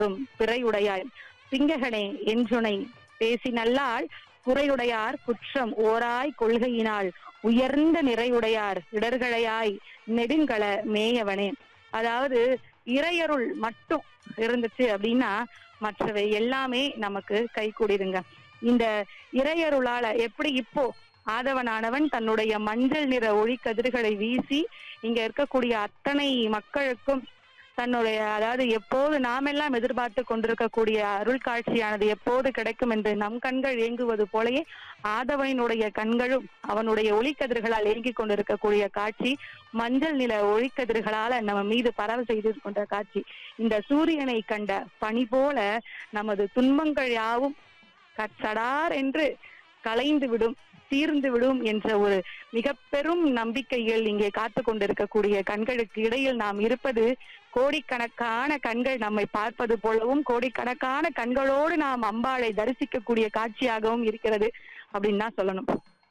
மற்றும் பிறையுடையாய் பிங்ககனே என்றுனை பேசி நல்லாள் குறையுடையார் குற்றம் ஓராய் கொள்கையினால் உயர்ந்த நிறையுடையார் இடர்களையாய் நெடுங்கள மேயவனே அதாவது இறையருள் மட்டும் இருந்துச்சு அப்படின்னா மற்றவை எல்லாமே நமக்கு கை கூடிருங்க இந்த இறையருளால எப்படி இப்போ ஆதவனானவன் தன்னுடைய மஞ்சள் நிற ஒளி கதிர்களை வீசி இங்க இருக்கக்கூடிய அத்தனை மக்களுக்கும் தன்னுடைய அதாவது எப்போது நாமெல்லாம் எதிர்பார்த்து கொண்டிருக்கக்கூடிய அருள் காட்சியானது எப்போது கிடைக்கும் என்று நம் கண்கள் ஏங்குவது போலயே ஆதவனினுடைய கண்களும் அவனுடைய ஒளிக்கதிர்களால் ஏங்கிக் கொண்டிருக்கக்கூடிய காட்சி மஞ்சள் நில ஒளிக்கதிர்களால நம்ம மீது பரவ செய்து கொண்ட காட்சி இந்த சூரியனை கண்ட பனி போல நமது துன்பங்கள் யாவும் கச்சடார் என்று கலைந்து விடும் தீர்ந்து விடும் என்ற ஒரு மிக பெரும் நம்பிக்கையில் இங்கே காத்து கொண்டிருக்கக்கூடிய கண்களுக்கு இடையில் நாம் இருப்பது கோடிக்கணக்கான கண்கள் நம்மை பார்ப்பது போலவும் கோடிக்கணக்கான கண்களோடு நாம் அம்பாளை தரிசிக்கக்கூடிய காட்சியாகவும் இருக்கிறது அப்படின்னு தான் சொல்லணும்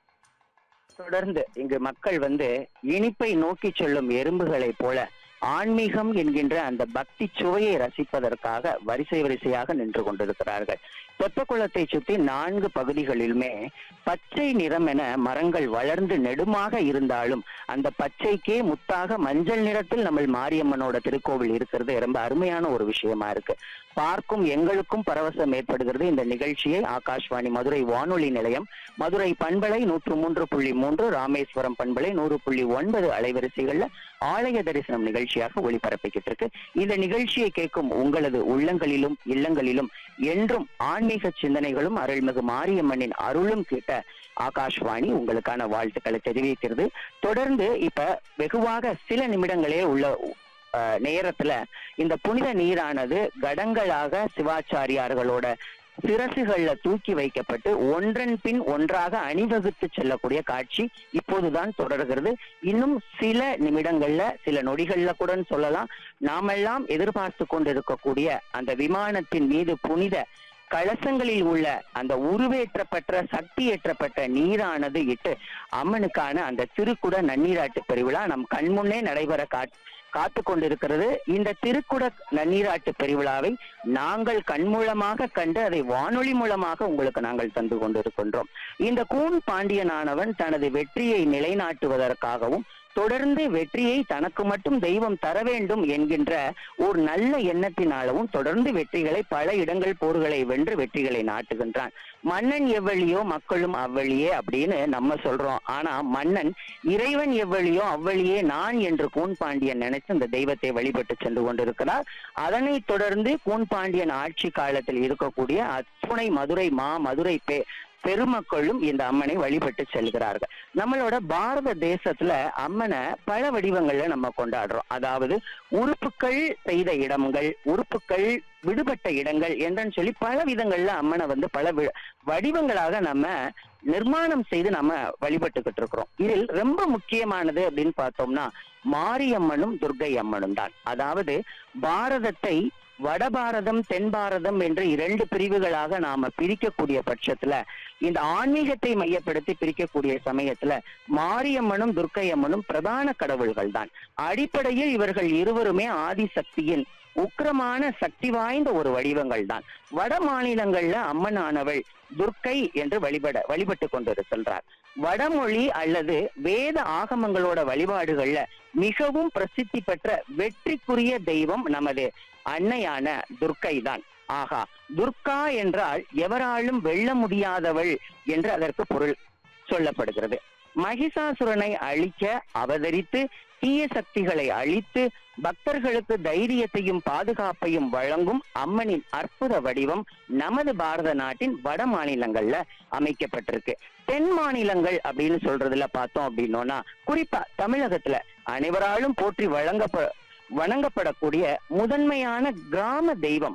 தொடர்ந்து இங்கு மக்கள் வந்து இனிப்பை நோக்கி செல்லும் எறும்புகளைப் போல ஆன்மீகம் என்கின்ற அந்த பக்தி சுவையை ரசிப்பதற்காக வரிசை வரிசையாக நின்று கொண்டிருக்கிறார்கள் தெப்பக்குளத்தை சுற்றி நான்கு பகுதிகளிலுமே பச்சை நிறம் என மரங்கள் வளர்ந்து நெடுமாக இருந்தாலும் அந்த பச்சைக்கே முத்தாக மஞ்சள் நிறத்தில் நம்ம மாரியம்மனோட திருக்கோவில் இருக்கிறது ரொம்ப அருமையான ஒரு விஷயமா இருக்கு பார்க்கும் எங்களுக்கும் பரவசம் ஏற்படுகிறது இந்த நிகழ்ச்சியை ஆகாஷ்வாணி மதுரை வானொலி நிலையம் மதுரை பண்பலை நூற்று மூன்று புள்ளி மூன்று ராமேஸ்வரம் பண்பலை நூறு புள்ளி ஒன்பது அலைவரிசைகள்ல ஆலய தரிசனம் நிகழ்ச்சியாக ஒளிபரப்பிக்கிட்டு இருக்கு இந்த நிகழ்ச்சியை கேட்கும் உங்களது உள்ளங்களிலும் இல்லங்களிலும் என்றும் ஆன்மீக சிந்தனைகளும் அருள்மிகு மாரியம்மனின் அருளும் கேட்ட ஆகாஷ்வாணி உங்களுக்கான வாழ்த்துக்களை தெரிவிக்கிறது தொடர்ந்து இப்ப வெகுவாக சில நிமிடங்களே உள்ள அஹ், நேரத்துல இந்த புனித நீரானது கடங்களாக சிவாச்சாரியார்களோட சிரசுகள்ல தூக்கி வைக்கப்பட்டு ஒன்றன் பின் ஒன்றாக அணிவகுத்து செல்லக்கூடிய காட்சி இப்போதுதான் தொடர்கிறது இன்னும் சில நிமிடங்கள்ல சில நொடிகள்ல கூட சொல்லலாம் நாமெல்லாம் எதிர்பார்த்து கொண்டிருக்கக்கூடிய அந்த விமானத்தின் மீது புனித கலசங்களில் உள்ள அந்த உருவேற்றப்பட்ட சக்தியேற்றப்பட்ட நீரானது இட்டு அம்மனுக்கான அந்த திருக்குட நன்னீராட்டு பெருவிழா நம் கண்முன்னே நடைபெற காட் காத்து கொண்டிருக்கிறது இந்த திருக்குட நன்னீராட்டு பெருவிழாவை நாங்கள் கண்மூலமாக கண்டு அதை வானொலி மூலமாக உங்களுக்கு நாங்கள் தந்து கொண்டிருக்கின்றோம் இந்த கூன் பாண்டியனானவன் தனது வெற்றியை நிலைநாட்டுவதற்காகவும் தொடர்ந்து வெற்றியை தனக்கு மட்டும் தெய்வம் தர வேண்டும் என்கின்ற ஒரு நல்ல எண்ணத்தினாலவும் தொடர்ந்து வெற்றிகளை பல இடங்கள் போர்களை வென்று வெற்றிகளை நாட்டுகின்றான் மன்னன் எவ்வளியோ மக்களும் அவ்வழியே அப்படின்னு நம்ம சொல்றோம் ஆனா மன்னன் இறைவன் எவ்வளியோ அவ்வழியே நான் என்று கூன் பாண்டியன் நினைச்சு இந்த தெய்வத்தை வழிபட்டு சென்று கொண்டிருக்கிறார் அதனைத் தொடர்ந்து கூன் பாண்டியன் ஆட்சி காலத்தில் இருக்கக்கூடிய அத்துணை மதுரை மா மதுரை பே பெருமக்களும் இந்த அம்மனை வழிபட்டு செல்கிறார்கள் நம்மளோட பாரத தேசத்துல அம்மனை பல வடிவங்கள்ல நம்ம கொண்டாடுறோம் அதாவது உறுப்புகள் செய்த இடங்கள் உறுப்புகள் விடுபட்ட இடங்கள் என்றன்னு சொல்லி பல விதங்கள்ல அம்மனை வந்து பல வி- வடிவங்களாக நம்ம நிர்மாணம் செய்து நம்ம வழிபட்டுக்கிட்டு இருக்கிறோம் இதில் ரொம்ப முக்கியமானது அப்படின்னு பார்த்தோம்னா மாரியம்மனும் துர்க்கை அம்மனும் தான் அதாவது பாரதத்தை வடபாரதம் தென் பாரதம் என்று இரண்டு பிரிவுகளாக நாம பிரிக்கக்கூடிய பட்சத்துல இந்த ஆன்மீகத்தை மையப்படுத்தி பிரிக்கக்கூடிய சமயத்துல மாரியம்மனும் துர்க்கையம்மனும் பிரதான கடவுள்கள் தான் அடிப்படையில் இவர்கள் இருவருமே ஆதிசக்தியின் உக்கிரமான சக்தி வாய்ந்த ஒரு வடிவங்கள் தான் வட மாநிலங்கள்ல அம்மனானவள் துர்க்கை என்று வழிபட வழிபட்டு கொண்டிருக்கின்றார் வடமொழி அல்லது வேத ஆகமங்களோட வழிபாடுகள்ல மிகவும் பிரசித்தி பெற்ற வெற்றிக்குரிய தெய்வம் நமது அன்னையான துர்க்கை தான் ஆகா துர்கா என்றால் எவராலும் வெல்ல முடியாதவள் என்று அதற்கு பொருள் சொல்லப்படுகிறது மகிஷாசுரனை அழிக்க அவதரித்து தீய சக்திகளை அழித்து பக்தர்களுக்கு தைரியத்தையும் பாதுகாப்பையும் வழங்கும் அம்மனின் அற்புத வடிவம் நமது பாரத நாட்டின் வட மாநிலங்கள்ல அமைக்கப்பட்டிருக்கு தென் மாநிலங்கள் அப்படின்னு சொல்றதுல பார்த்தோம் அப்படின்னோம்னா குறிப்பா தமிழகத்துல அனைவராலும் போற்றி வழங்கப்ப வணங்கப்படக்கூடிய முதன்மையான கிராம தெய்வம்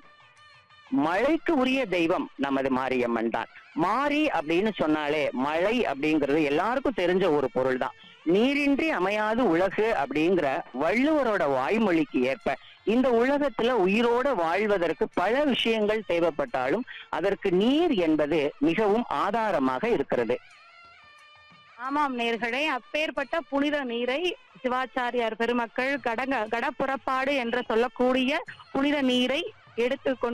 மழைக்கு உரிய தெய்வம் நமது மாரியம்மன் தான் மாரி அப்படின்னு சொன்னாலே மழை அப்படிங்கிறது எல்லாருக்கும் தெரிஞ்ச ஒரு பொருள் தான் நீரின்றி அமையாது உலகு அப்படிங்கிற வள்ளுவரோட வாய்மொழிக்கு ஏற்ப இந்த உலகத்துல உயிரோட வாழ்வதற்கு பல விஷயங்கள் தேவைப்பட்டாலும் அதற்கு நீர் என்பது மிகவும் ஆதாரமாக இருக்கிறது ஆமாம் நேர்களே அப்பேற்பட்ட புனித நீரை சிவாச்சாரியார் பெருமக்கள் கடங்க கடப்புறப்பாடு என்று சொல்லக்கூடிய புனித நீரை எடுத்து